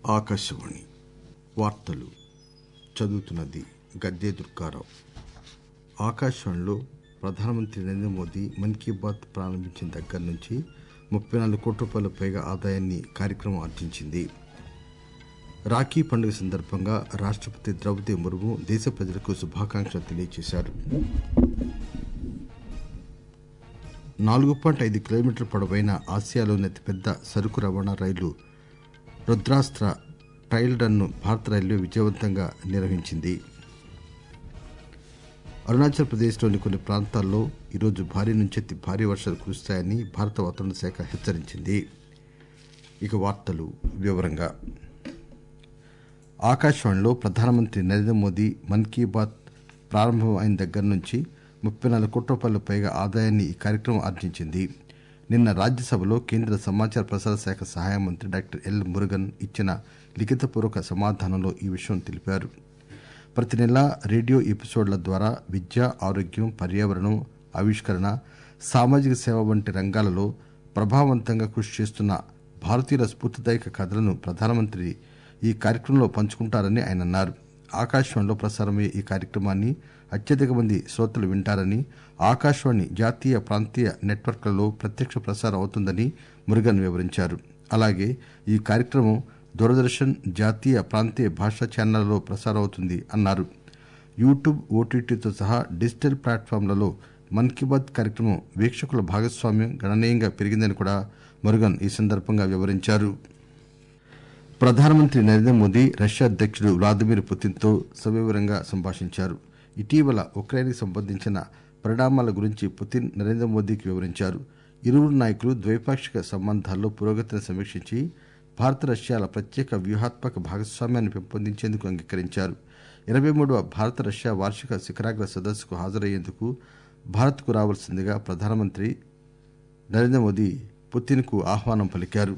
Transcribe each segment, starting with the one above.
ఆకాశవాణి వార్తలు చదువుతున్నది గద్దే దుర్గారావు ఆకాశవాణిలో ప్రధానమంత్రి నరేంద్ర మోదీ మన్ కీ బాత్ ప్రారంభించిన దగ్గర నుంచి ముప్పై నాలుగు కోట్ల రూపాయల పైగా ఆదాయాన్ని కార్యక్రమం ఆర్జించింది రాఖీ పండుగ సందర్భంగా రాష్టపతి ద్రౌపది ముర్ము దేశ ప్రజలకు శుభాకాంక్షలు తెలియజేశారు నాలుగు పాయింట్ ఐదు కిలోమీటర్ల పొడవైన ఆసియాలోని అతిపెద్ద సరుకు రవాణా రైలు రుద్రాస్త్ర ట్రయల్ రన్ను భారత రైల్వే విజయవంతంగా నిర్వహించింది అరుణాచల్ ప్రదేశ్లోని కొన్ని ప్రాంతాల్లో ఈరోజు భారీ నుంచి అతి భారీ వర్షాలు కురుస్తాయని భారత వాతావరణ శాఖ హెచ్చరించింది ఇక వార్తలు వివరంగా ఆకాశవాణిలో ప్రధానమంత్రి నరేంద్ర మోదీ మన్ కీ బాత్ ప్రారంభం అయిన దగ్గర నుంచి ముప్పై నాలుగు కోట్ల రూపాయల పైగా ఆదాయాన్ని ఈ కార్యక్రమం ఆర్జించింది నిన్న రాజ్యసభలో కేంద్ర సమాచార ప్రసార శాఖ సహాయ మంత్రి డాక్టర్ ఎల్ మురుగన్ ఇచ్చిన లిఖితపూర్వక సమాధానంలో ఈ విషయం తెలిపారు ప్రతి నెలా రేడియో ఎపిసోడ్ల ద్వారా విద్య ఆరోగ్యం పర్యావరణం ఆవిష్కరణ సామాజిక సేవ వంటి రంగాలలో ప్రభావవంతంగా కృషి చేస్తున్న భారతీయుల స్ఫూర్తిదాయక కథలను ప్రధానమంత్రి ఈ కార్యక్రమంలో పంచుకుంటారని ఆయన అన్నారు ఆకాశవాణిలో ప్రసారమయ్యే ఈ కార్యక్రమాన్ని అత్యధిక మంది శ్రోతలు వింటారని ఆకాశవాణి జాతీయ ప్రాంతీయ నెట్వర్క్లలో ప్రత్యక్ష ప్రసారం అవుతుందని మురుగన్ వివరించారు అలాగే ఈ కార్యక్రమం దూరదర్శన్ జాతీయ ప్రాంతీయ భాషా ఛానళ్లలో ప్రసారం అవుతుంది అన్నారు యూట్యూబ్ ఓటీటీతో సహా డిజిటల్ ప్లాట్ఫామ్లలో మన్ కీ బాత్ కార్యక్రమం వీక్షకుల భాగస్వామ్యం గణనీయంగా పెరిగిందని కూడా మురుగన్ ఈ సందర్భంగా వివరించారు ప్రధానమంత్రి నరేంద్ర మోదీ రష్యా అధ్యక్షుడు వ్లాదిమిర్ పుతిన్తో సవివరంగా సంభాషించారు ఇటీవల ఉక్రెయిన్కి సంబంధించిన పరిణామాల గురించి పుతిన్ నరేంద్ర మోదీకి వివరించారు ఇరువురు నాయకులు ద్వైపాక్షిక సంబంధాల్లో పురోగతిని సమీక్షించి భారత రష్యాల ప్రత్యేక వ్యూహాత్మక భాగస్వామ్యాన్ని పెంపొందించేందుకు అంగీకరించారు ఇరవై మూడవ భారత రష్యా వార్షిక శిఖరాగ్ర సదస్సుకు హాజరయ్యేందుకు భారత్కు రావాల్సిందిగా ప్రధానమంత్రి నరేంద్ర మోదీ పుతిన్కు ఆహ్వానం పలికారు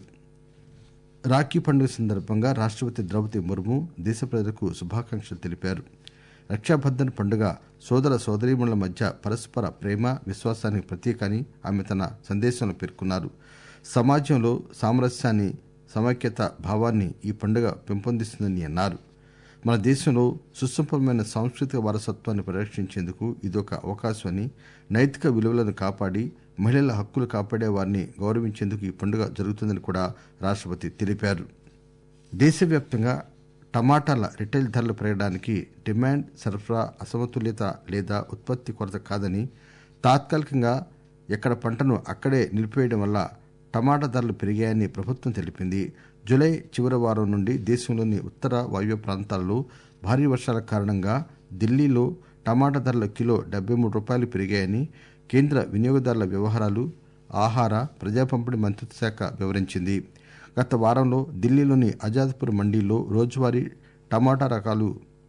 రాఖీ పండుగ సందర్భంగా రాష్టపతి ద్రౌపది ముర్ము దేశ ప్రజలకు శుభాకాంక్షలు తెలిపారు రక్షాబంధన్ పండుగ సోదర సోదరీమణుల మధ్య పరస్పర ప్రేమ విశ్వాసానికి ప్రతీక అని ఆమె తన సందేశంలో పేర్కొన్నారు సమాజంలో సామరస్యాన్ని సమైక్యత భావాన్ని ఈ పండుగ పెంపొందిస్తుందని అన్నారు మన దేశంలో సుసంపన్నమైన సాంస్కృతిక వారసత్వాన్ని పరిరక్షించేందుకు ఇదొక అవకాశమని నైతిక విలువలను కాపాడి మహిళల హక్కులు కాపాడే వారిని గౌరవించేందుకు ఈ పండుగ జరుగుతుందని కూడా రాష్టపతి తెలిపారు దేశవ్యాప్తంగా టమాటాల రిటైల్ ధరలు పెరగడానికి డిమాండ్ సరఫరా అసమతుల్యత లేదా ఉత్పత్తి కొరత కాదని తాత్కాలికంగా ఎక్కడ పంటను అక్కడే నిలిపివేయడం వల్ల టమాటా ధరలు పెరిగాయని ప్రభుత్వం తెలిపింది జులై చివరి వారం నుండి దేశంలోని ఉత్తర వాయువ్య ప్రాంతాల్లో భారీ వర్షాల కారణంగా ఢిల్లీలో టమాటా ధరల కిలో డెబ్బై మూడు రూపాయలు పెరిగాయని కేంద్ర వినియోగదారుల వ్యవహారాలు ఆహార ప్రజా పంపిణీ మంత్రిత్వ శాఖ వివరించింది గత వారంలో ఢిల్లీలోని అజాద్పూర్ మండీలో రోజువారీ టమాటా రకాలు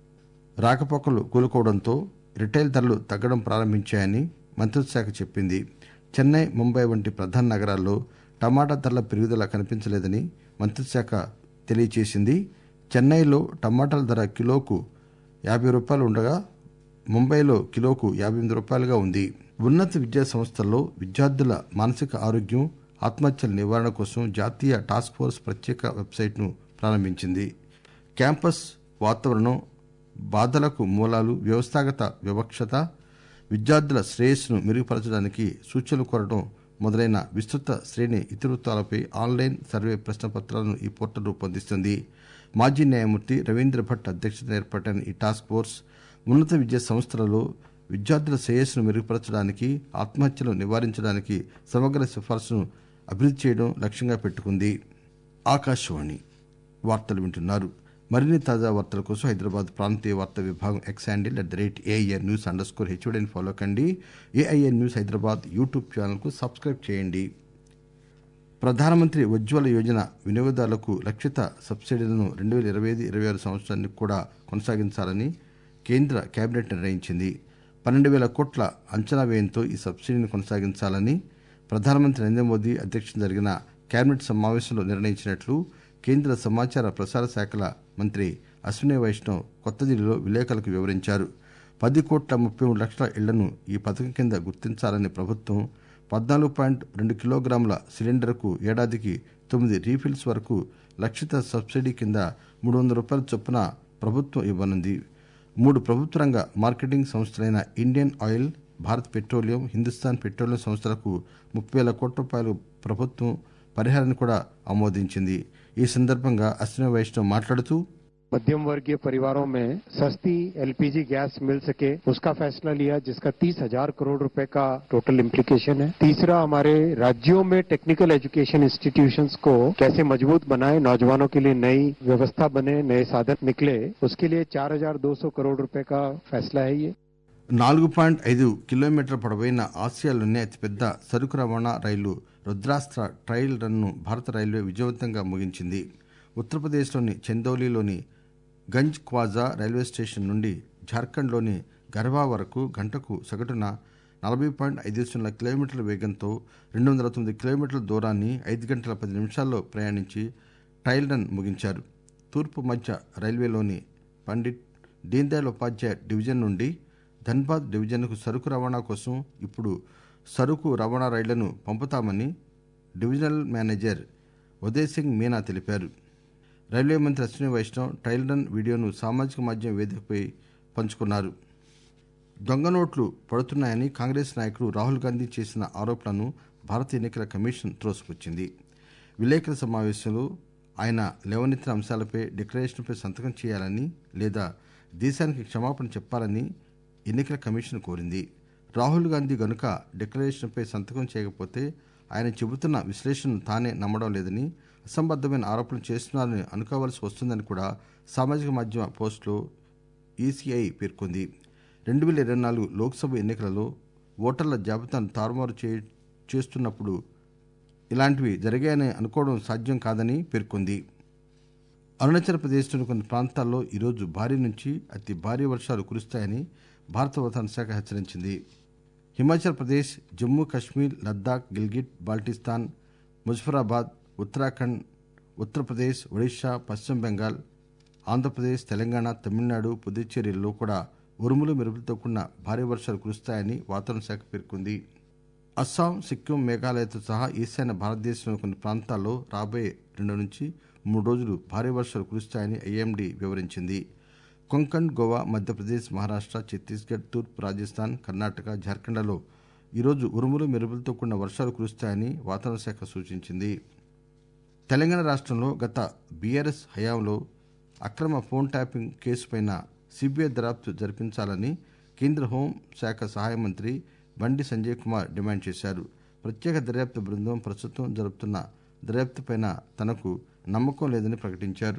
రాకపోకలు కూలుకోవడంతో రిటైల్ ధరలు తగ్గడం ప్రారంభించాయని మంత్రిత్వ శాఖ చెప్పింది చెన్నై ముంబై వంటి ప్రధాన నగరాల్లో టమాటా ధరల పెరుగుదల కనిపించలేదని మంత్రిత్వ శాఖ తెలియజేసింది చెన్నైలో టమాటాల ధర కిలోకు యాభై రూపాయలు ఉండగా ముంబైలో కిలోకు యాభై ఎనిమిది రూపాయలుగా ఉంది ఉన్నత విద్యా సంస్థల్లో విద్యార్థుల మానసిక ఆరోగ్యం ఆత్మహత్యల నివారణ కోసం జాతీయ టాస్క్ ఫోర్స్ ప్రత్యేక వెబ్సైట్ను ప్రారంభించింది క్యాంపస్ వాతావరణం బాధలకు మూలాలు వ్యవస్థాగత వివక్షత విద్యార్థుల శ్రేయస్సును మెరుగుపరచడానికి సూచనలు కోరడం మొదలైన విస్తృత శ్రేణి ఇతివృత్తాలపై ఆన్లైన్ సర్వే ప్రశ్నపత్రాలను ఈ పోర్టల్ రూపొందిస్తుంది మాజీ న్యాయమూర్తి రవీంద్ర భట్ అధ్యక్షతన ఏర్పాటైన ఈ టాస్క్ ఫోర్స్ ఉన్నత విద్యా సంస్థలలో విద్యార్థుల శ్రేయస్సును మెరుగుపరచడానికి ఆత్మహత్యలు నివారించడానికి సమగ్ర సిఫార్సును అభివృద్ధి చేయడం లక్ష్యంగా పెట్టుకుంది ఆకాశవాణి వార్తలు వింటున్నారు మరిన్ని తాజా వార్తల కోసం హైదరాబాద్ ప్రాంతీయ వార్తా విభాగం X handle at the rate AIR news underscore స్కోర్ హెచ్ఓడిని ఫాలో కండి ఏఐఆర్ న్యూస్ హైదరాబాద్ యూట్యూబ్ ఛానల్కు సబ్స్క్రైబ్ చేయండి ప్రధానమంత్రి ఉజ్వల యోజన వినియోగదారులకు లక్షిత సబ్సిడీలను రెండు వేల ఇరవై ఐదు ఇరవై ఆరు సంవత్సరానికి కూడా కొనసాగించాలని కేంద్ర కేబినెట్ నిర్ణయించింది పన్నెండు వేల కోట్ల అంచనా వ్యయంతో ఈ సబ్సిడీని కొనసాగించాలని ప్రధానమంత్రి నరేంద్ర మోదీ అధ్యక్షతన జరిగిన కేబినెట్ సమావేశంలో నిర్ణయించినట్లు కేంద్ర సమాచార ప్రసార శాఖల మంత్రి అశ్విని వైష్ణవ్ కొత్త ఢిల్లీలో విలేకరులకు వివరించారు పది కోట్ల ముప్పై మూడు లక్షల ఇళ్లను ఈ పథకం కింద గుర్తించాలని ప్రభుత్వం పద్నాలుగు పాయింట్ రెండు కిలోగ్రాముల సిలిండర్కు ఏడాదికి తొమ్మిది రీఫిల్స్ వరకు లక్షిత సబ్సిడీ కింద మూడు వందల రూపాయల చొప్పున ప్రభుత్వం ఇవ్వనుంది మూడు ప్రభుత్వ రంగ మార్కెటింగ్ సంస్థలైన Indian Oil Bharat Petroleum Hindustan Petroleum సంస్థలకు ముప్పై వేల కోట్ల రూపాయలు ప్రభుత్వం పరిహారాన్ని కూడా ఆమోదించింది ఈ సందర్భంగా అశ్విని వైష్ణవ్ మాట్లాడుతూ मध्यम वर्गीय परिवारों में सस्ती एलपीजी गैस मिल सके उसका फैसला लिया जिसका तीस हजार करोड़ रुपए का टोटल इम्प्लीकेशन है तीसरा हमारे राज्यों में टेक्निकल एजुकेशन इंस्टीट्यूशंस को कैसे मजबूत बनाए नौजवानों के लिए नई व्यवस्था बने नए साधन निकले उसके लिए चार हजार दो सौ करोड़ रुपए का फैसला है ये నాలుగు పాయింట్ ఐదు కిలోమీటర్ల పొడవైన ఆసియాలోనే అతిపెద్ద సరుకు రవాణా రైలు రుద్రాస్త్ర ట్రయల్ రన్ను భారత రైల్వే విజయవంతంగా ముగించింది ఉత్తరప్రదేశ్లోని చందౌలీలోని గంజ్ క్వాజా రైల్వే స్టేషన్ నుండి జార్ఖండ్లోని గర్వా వరకు గంటకు సగటున నలభై పాయింట్ ఐదు సున్నా కిలోమీటర్ల వేగంతో రెండు వందల తొమ్మిది కిలోమీటర్ల దూరాన్ని ఐదు గంటల పది నిమిషాల్లో ప్రయాణించి ట్రయల్ రన్ ముగించారు తూర్పు మధ్య రైల్వేలోని పండిట్ దీన్ దయాళ్ ఉపాధ్యాయ డివిజన్ నుండి ధన్బాద్ డివిజన్కు సరుకు రవాణా కోసం ఇప్పుడు సరుకు రవాణా రైళ్లను పంపుతామని డివిజనల్ మేనేజర్ ఉదయ్ సింగ్ మీనా తెలిపారు రైల్వే మంత్రి అశ్విని వైష్ణవ్ ట్రయల్ రన్ వీడియోను సామాజిక మాధ్యమ వేదికపై పంచుకున్నారు దొంగ నోట్లు పడుతున్నాయని కాంగ్రెస్ నాయకుడు రాహుల్ గాంధీ చేసిన ఆరోపణలను భారత ఎన్నికల కమిషన్ త్రోసిపుచ్చింది విలేకరుల సమావేశంలో ఆయన లేవనెత్తిన అంశాలపై డిక్లరేషన్పై సంతకం చేయాలని లేదా దేశానికి క్షమాపణ చెప్పాలని ఎన్నికల కమిషన్ కోరింది రాహుల్ గాంధీ గనుక డిక్లరేషన్పై సంతకం చేయకపోతే ఆయన చెబుతున్న విశ్లేషణను తానే నమ్మడం లేదని అసంబద్దమైన ఆరోపణలు చేస్తున్నారని అనుకోవాల్సి వస్తుందని కూడా సామాజిక మాధ్యమ పోస్టులో ఈసీఐ పేర్కొంది రెండు వేల ఇరవై నాలుగు లోక్సభ ఎన్నికలలో ఓటర్ల జాబితాను తారుమారు చే చేస్తున్నప్పుడు ఇలాంటివి జరిగాయని అనుకోవడం సాధ్యం కాదని పేర్కొంది అరుణాచల్ ప్రదేశ్లోని కొన్ని ప్రాంతాల్లో ఈరోజు భారీ నుంచి అతి భారీ వర్షాలు కురుస్తాయని భారత వాతావరణ శాఖ హెచ్చరించింది హిమాచల్ ప్రదేశ్ జమ్మూ కశ్మీర్ లద్దాఖ్ గిల్గిట్ బాల్టిస్తాన్ ముజఫరాబాద్ ఉత్తరాఖండ్ ఉత్తరప్రదేశ్ ఒడిశా పశ్చిమ బెంగాల్ ఆంధ్రప్రదేశ్ తెలంగాణ తమిళనాడు పుదుచ్చేరిలో కూడా ఉరుములు మెరుపులతో కూడిన భారీ వర్షాలు కురుస్తాయని వాతావరణ శాఖ పేర్కొంది అస్సాం సిక్కిం మేఘాలయతో సహా ఈశాన్య భారతదేశంలోని కొన్ని ప్రాంతాల్లో రాబోయే రెండు నుంచి మూడు రోజులు భారీ వర్షాలు కురుస్తాయని ఐఎండీ వివరించింది కొంకణ్ గోవా మధ్యప్రదేశ్ మహారాష్ట్ర ఛత్తీస్గఢ్ తూర్పు రాజస్థాన్ కర్ణాటక జార్ఖండ్లలో ఈరోజు ఉరుములు మెరుపులతో కూడిన వర్షాలు కురుస్తాయని వాతావరణ శాఖ సూచించింది తెలంగాణ రాష్ట్రంలో గత బీఆర్ఎస్ హయాంలో అక్రమ ఫోన్ ట్యాపింగ్ కేసుపైన సిబిఐ దర్యాప్తు జరిపించాలని కేంద్ర హోం శాఖ సహాయ మంత్రి బండి సంజయ్ కుమార్ డిమాండ్ చేశారు ప్రత్యేక దర్యాప్తు బృందం ప్రస్తుతం జరుపుతున్న దర్యాప్తుపై తనకు నమ్మకం లేదని ప్రకటించారు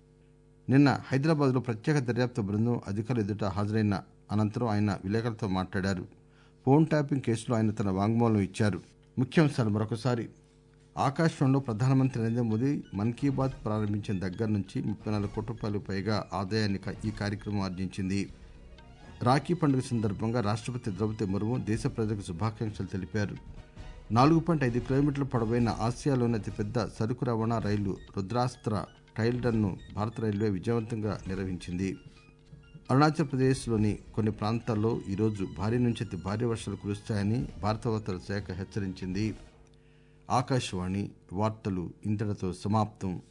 నిన్న హైదరాబాద్లో ప్రత్యేక దర్యాప్తు బృందం అధికారులు ఎదుట హాజరైన అనంతరం ఆయన విలేకరులతో మాట్లాడారు ఫోన్ ట్యాపింగ్ కేసులో ఆయన తన వాంగ్మూలం ఇచ్చారు ముఖ్యాంశాలు మరొకసారి ఆకాశవాణిలో ప్రధానమంత్రి నరేంద్ర మోదీ మన్ కీ బాత్ ప్రారంభించిన దగ్గర నుంచి ముప్పై నాలుగు కోట్ల రూపాయలు పైగా ఆదాయాన్ని క- ఈ కార్యక్రమం ఆర్జించింది రాఖీ పండుగ సందర్భంగా రాష్ట్రపతి ద్రౌపది ముర్ము దేశ ప్రజలకు శుభాకాంక్షలు తెలిపారు నాలుగు పాయింట్ ఐదు కిలోమీటర్ల పొడవైన ఆసియాలోని అతిపెద్ద సరుకు రవాణా రైలు రుద్రాస్త్ర ట్రయల్ రన్ను భారత రైల్వే విజయవంతంగా నిర్వహించింది అరుణాచల్ ప్రదేశ్లోని కొన్ని ప్రాంతాల్లో ఈరోజు భారీ నుంచి అతి భారీ వర్షాలు కురుస్తాయని భారత వాతావరణ శాఖ హెచ్చరించింది ఆకాశవాణి వార్తలు ఇంతటితో సమాప్తం